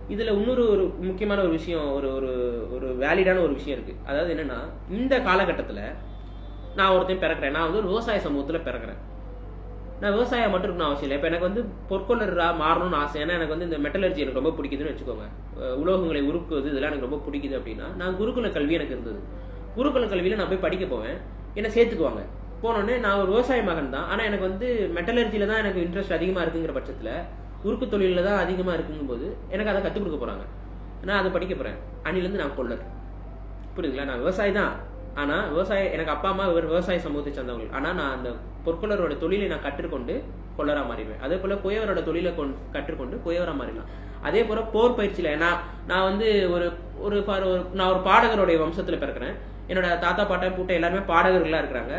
இதுல இன்னொரு ஒரு முக்கியமான ஒரு விஷயம் ஒரு ஒரு ஒரு வேலிடான ஒரு விஷயம் இருக்கு அதாவது என்னன்னா இந்த காலகட்டத்துல நான் ஒருத்தன் பிறக்கிறேன் நான் வந்து ஒரு விவசாய சமூகத்துல பிறக்கிறேன் நான் விவசாயம் மட்டும் இருக்கணும் அவசியம் இல்லை இப்போ எனக்கு வந்து பொற்கொள்ளரா மாறணும்னு ஆசை ஏன்னா எனக்கு வந்து இந்த மெட்டலர்ஜி எனக்கு ரொம்ப பிடிக்குதுன்னு வச்சுக்கோங்க அஹ் உலோகங்களை உருக்குவது இதெல்லாம் எனக்கு ரொம்ப பிடிக்குது அப்படின்னா நான் குருகுல கல்வி எனக்கு இருந்தது குருகுல கல்வியில நான் போய் படிக்க போவேன் என்னை சேர்த்துக்குவாங்க போனோடனே நான் ஒரு விவசாய மகன் தான் ஆனால் எனக்கு வந்து மெட்டலர்ஜியில தான் எனக்கு இன்ட்ரெஸ்ட் அதிகமாக இருக்குங்கிற பட்சத்தில் உருக்கு தொழிலில் தான் அதிகமாக இருக்குங்கும் போது எனக்கு அதை கற்றுக் கொடுக்க போகிறாங்க நான் அதை படிக்க போகிறேன் அன்னிலேருந்து நான் கொள்ளர் புரியுதுங்களா நான் விவசாயி தான் ஆனா விவசாய எனக்கு அப்பா அம்மா ஒரு விவசாய சமூகத்தை சேர்ந்தவங்க ஆனா நான் அந்த பொற்கொள்ளரோட தொழிலை நான் கற்றுக்கொண்டு கொள்ளரா மாறிடுவேன் அதே போல குயவரோட தொழிலை கொண்டு கற்றுக்கொண்டு குயவரா மாறிடலாம் அதே போல போர் பயிற்சியில நான் நான் வந்து ஒரு ஒரு பாரு- ஒரு- நான் ஒரு பாடகருடைய வம்சத்துல பிறக்கிறேன் என்னோட தாத்தா பாட்டன் பூட்டை எல்லாருமே பாடகர்களா இருக்கிறாங்க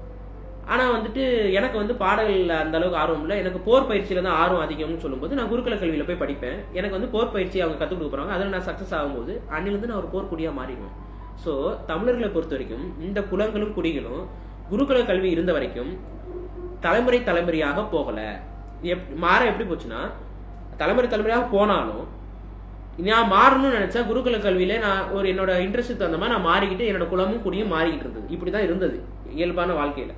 ஆனா வந்துட்டு எனக்கு வந்து பாடல்ல அந்த அளவுக்கு ஆர்வம் இல்லை எனக்கு போர் பயிற்சியில தான் ஆர்வம் அதிகம்னு சொல்லும்போது நான் குருகுல கல்வியில போய் படிப்பேன் எனக்கு வந்து போர் பயிற்சி அவங்க கத்துக் கொடுக்க போறாங்க அதில் நான் சக்சஸ் ஆகும்போது அன்னிலிருந்து நான் ஒரு போர்க்குடியா மாறிடுவேன் ஸோ தமிழர்களை பொறுத்த வரைக்கும் இந்த குலங்களும் குடிகளும் குருகுல கல்வி இருந்த வரைக்கும் தலைமுறை தலைமுறையாக போகல எப் மாற எப்படி போச்சுன்னா தலைமுறை தலைமுறையாக போனாலும் நான் மாறணும்னு நினைச்சா குருகுல கல்வியில நான் ஒரு என்னோட இன்ட்ரெஸ்ட் தகுந்த மாதிரி நான் மாறிக்கிட்டு என்னோட குலமும் குடியும் மாறிக்கிட்டு இருந்தது இப்படிதான் இருந்தது இயல்பான வாழ்க்கையில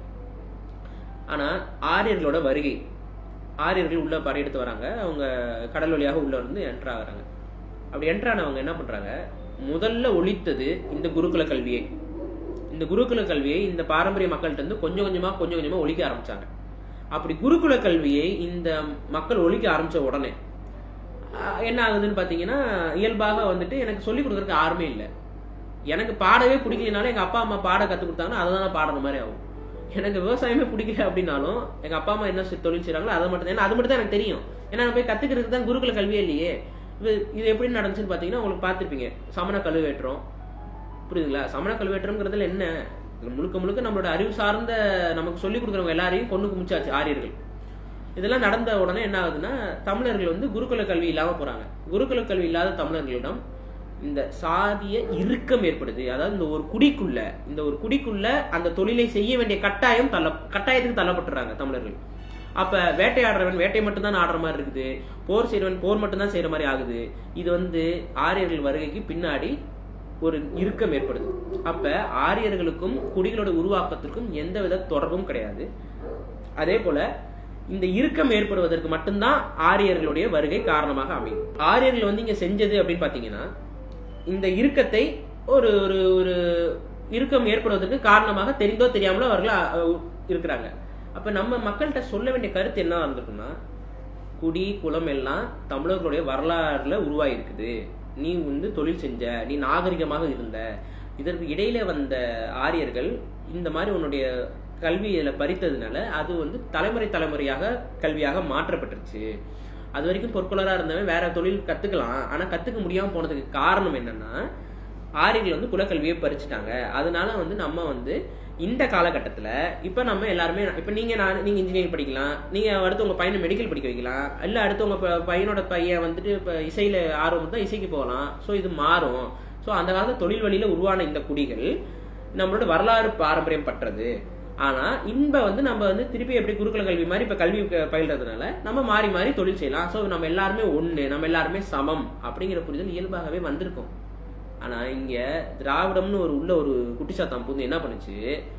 ஆனா ஆரியர்களோட வருகை ஆரியர்கள் உள்ள படையெடுத்து வராங்க அவங்க கடல் வழியாக உள்ள இருந்து என்ட்ரு ஆகுறாங்க அப்படி என்ட்ரு ஆனவங்க என்ன பண்றாங்க முதல்ல ஒழித்தது இந்த குருகுல கல்வியை இந்த குருகுல கல்வியை இந்த பாரம்பரிய மக்கள்கிட்ட இருந்து கொஞ்சம் கொஞ்சமா கொஞ்சம் கொஞ்சமா ஒழிக்க ஆரம்பிச்சாங்க அப்படி குருகுல கல்வியை இந்த மக்கள் ஒழிக்க ஆரம்பிச்ச உடனே ஆஹ் என்ன ஆகுதுன்னு பாத்தீங்கன்னா இயல்பாக வந்துட்டு எனக்கு சொல்லிக் கொடுக்கறதுக்கு யாருமே இல்லை எனக்கு பாடவே பிடிக்கலனாலும் எங்க அப்பா அம்மா பாட கத்து கொடுத்தாங்கன்னா அதை தான் நான் பாடுற மாதிரி ஆகும் எனக்கு விவசாயமே பிடிக்கல அப்படின்னாலும் எங்க அப்பா அம்மா என்ன செ- தொழில் செய்றாங்களோ அதை மட்டும் தான் ஏன்னா அது மட்டும் தான் எனக்கு தெரியும் ஏன்னா நான் போய் கத்துக்கிறதுக்கு தான் குருகுல கல்வியே இல்லையே இது இது எப்படி நடந்துச்சுன்னு பாத்தீங்கன்னா உங்களுக்கு பார்த்திருப்பீங்க சமண கழுவேற்றம் புரியுதுங்களா சமண கல்வெட்டுங்கிறதுல என்ன இது முழுக்க முழுக்க நம்மளோட அறிவு சார்ந்த நமக்கு சொல்லிக் கொடுக்குறவங்க எல்லாரையும் கொண்டு குமிச்சாச்சு ஆரியர்கள் இதெல்லாம் நடந்த உடனே என்ன ஆகுதுன்னா தமிழர்கள் வந்து குருகுல கல்வி இல்லாம போறாங்க குருகுல கல்வி இல்லாத தமிழர்களிடம் இந்த சாதிய இறுக்கம் ஏற்படுது அதாவது இந்த ஒரு குடிக்குள்ள இந்த ஒரு குடிக்குள்ள அந்த தொழிலை செய்ய வேண்டிய கட்டாயம் தள்ள கட்டாயத்துக்கு தள்ளப்பட்டுறாங்க தமிழர்கள் அப்ப வேட்டையாடுறவன் வேட்டை மட்டும் தான் ஆடுற மாதிரி இருக்குது போர் செய்றவன் போர் மட்டும் தான் செய்யற மாதிரி ஆகுது இது வந்து ஆரியர்கள் வருகைக்கு பின்னாடி ஒரு இறுக்கம் ஏற்படுது அப்ப ஆரியர்களுக்கும் குடிகளோட உருவாக்கத்திற்கும் எந்தவித தொடர்பும் கிடையாது அதே போல இந்த இறுக்கம் ஏற்படுவதற்கு மட்டும்தான் ஆரியர்களுடைய வருகை காரணமாக அமையும் ஆரியர்கள் வந்து இங்க செஞ்சது அப்படின்னு பாத்தீங்கன்னா இந்த இறுக்கத்தை ஒரு ஒரு ஒரு இறுக்கம் ஏற்படுவதற்கு காரணமாக தெரிந்தோ தெரியாமலோ அவர்கள் அஹ், இருக்கிறாங்க அப்ப நம்ம மக்கள்கிட்ட சொல்ல வேண்டிய கருத்து என்ன இருந்திருக்குன்னா குடி குலம் எல்லாம் தமிழர்களுடைய வரலாறுல உருவாயிருக்குது நீ வந்து தொழில் செஞ்ச நீ நாகரிகமாக இருந்த இதற்கு இடையில வந்த ஆரியர்கள் இந்த மாதிரி உன்னுடைய கல்வியில பறித்ததுனால அது வந்து தலைமுறை தலைமுறையாக கல்வியாக மாற்றப்பட்டுருச்சு அது வரைக்கும் பொற்கொள்ளரா இருந்தவன் வேற தொழில் கத்துக்கலாம் ஆனா கத்துக்க முடியாம போனதுக்கு காரணம் என்னன்னா ஆரியர்கள் வந்து குலக்கல்வியை பறிச்சுட்டாங்க அதனால வந்து நம்ம வந்து இந்த காலகட்டத்துல இப்ப நம்ம எல்லாருமே இப்ப நீங்க நான் நீங்க இன்ஜினியரிங் படிக்கலாம் நீங்க அடுத்து உங்க பையனை மெடிக்கல் படிக்க வைக்கலாம் இல்ல அடுத்து உங்க ப- பையனோட பையன் வந்துட்டு இப்ப இசையில ஆர்வம் தான் இசைக்கு போகலாம் சோ இது மாறும் சோ அந்த காலத்துல தொழில் வழியில உருவான இந்த குடிகள் நம்மளோட வரலாறு பாரம்பரியம் பற்றது ஆனா இன்ப வந்து நம்ம வந்து திருப்பி எப்படி குருகுல கல்வி மாதிரி இப்ப கல்வி க- பயில்றதுனால நம்ம மாறி மாறி தொழில் செய்யலாம் சோ நம்ம எல்லாருமே ஒண்ணு நம்ம எல்லாருமே சமம் அப்படிங்கிற புரிதல் இயல்பாகவே வந்திருக்கும் ஆனா இங்க திராவிடம்னு ஒரு உள்ள ஒரு குட்டிச்சாத்தான் பூந்து என்ன பண்ணுச்சு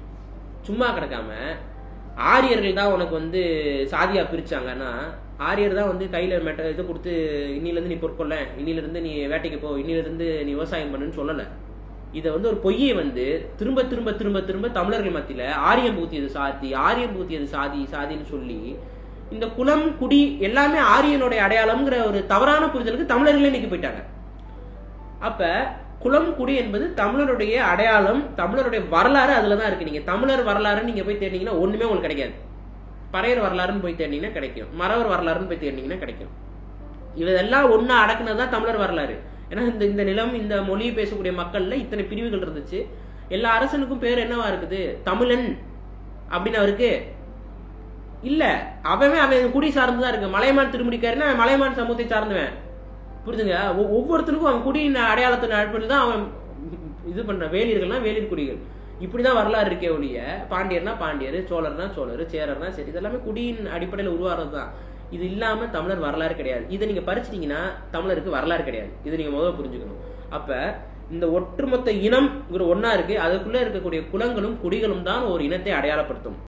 சும்மா கிடக்காம ஆரியர்கள் தான் உனக்கு வந்து சாதியா பிரிச்சாங்கன்னா ஆரியர் தான் வந்து கையில மெட்ட இது கொடுத்து இன்னில இருந்து நீ பொற்கொள்ள இன்னில இருந்து நீ வேட்டைக்கு போ இன்னில இருந்து நீ விவசாயம் பண்ணுன்னு சொல்லல இதை வந்து ஒரு பொய்யை வந்து திரும்ப திரும்ப திரும்ப திரும்ப தமிழர்கள் மத்தியில ஆரியம் பூத்தியது சாதி ஆரியம் பூத்தியது சாதி சாதின்னு சொல்லி இந்த குலம் குடி எல்லாமே ஆரியனுடைய அடையாளம்ங்கிற ஒரு தவறான புரிதலுக்கு தமிழர்களே இன்னைக்கு போயிட்டாங்க அப்ப குலம் குடி என்பது தமிழருடைய அடையாளம் தமிழருடைய வரலாறு அதுல தான் இருக்கு நீங்க தமிழர் வரலாறு நீங்க போய் தேடினீங்கன்னா ஒண்ணுமே உங்களுக்கு கிடைக்காது பறையர் வரலாறுன்னு போய் தேடினீங்கன்னா கிடைக்கும் மறவர் வரலாறுன்னு போய் தேடினீங்கன்னா கிடைக்கும் இதெல்லாம் ஒண்ணா அடக்குனதுதான் தமிழர் வரலாறு ஏன்னா இந்த இந்த நிலம் இந்த மொழி பேசக்கூடிய மக்கள்ல இத்தனை பிரிவுகள் இருந்துச்சு எல்லா அரசனுக்கும் பேர் என்னவா இருக்குது தமிழன் அப்படின்னு அவருக்கு இல்ல அவன் அவன் குடி சார்ந்துதான் இருக்கு மலையமான் திருமுடிக்காருன்னா அவன் மலையமான் சமூகத்தை சார்ந்தவன் புரிதுங்க ஒ- ஒவ்வொருத்தனுக்கும் அவன் குடியின் அடையாளத்தின் அடிப்படையில் தான் அவன் இது பண்ற வேலியர்கள்னா வேலியர் குடிகள் இப்படிதான் வரலாறு இருக்கே ஒழிய பாண்டியர்னா பாண்டியர் சோழர்னா சோழர் சேரர்னா சரி இதெல்லாமே குடியின் அடிப்படையில் உருவாகிறது தான் இது இல்லாம தமிழர் வரலாறு கிடையாது இதை நீங்க படிச்சிட்டீங்கன்னா தமிழருக்கு வரலாறு கிடையாது இதை நீங்க முதல்ல புரிஞ்சுக்கணும் அப்ப இந்த ஒட்டுமொத்த இனம்ங்கிற ஒண்ணா இருக்கு அதுக்குள்ள இருக்கக்கூடிய குலங்களும் குடிகளும் தான் ஒரு இனத்தை அடையாளப்படுத்தும்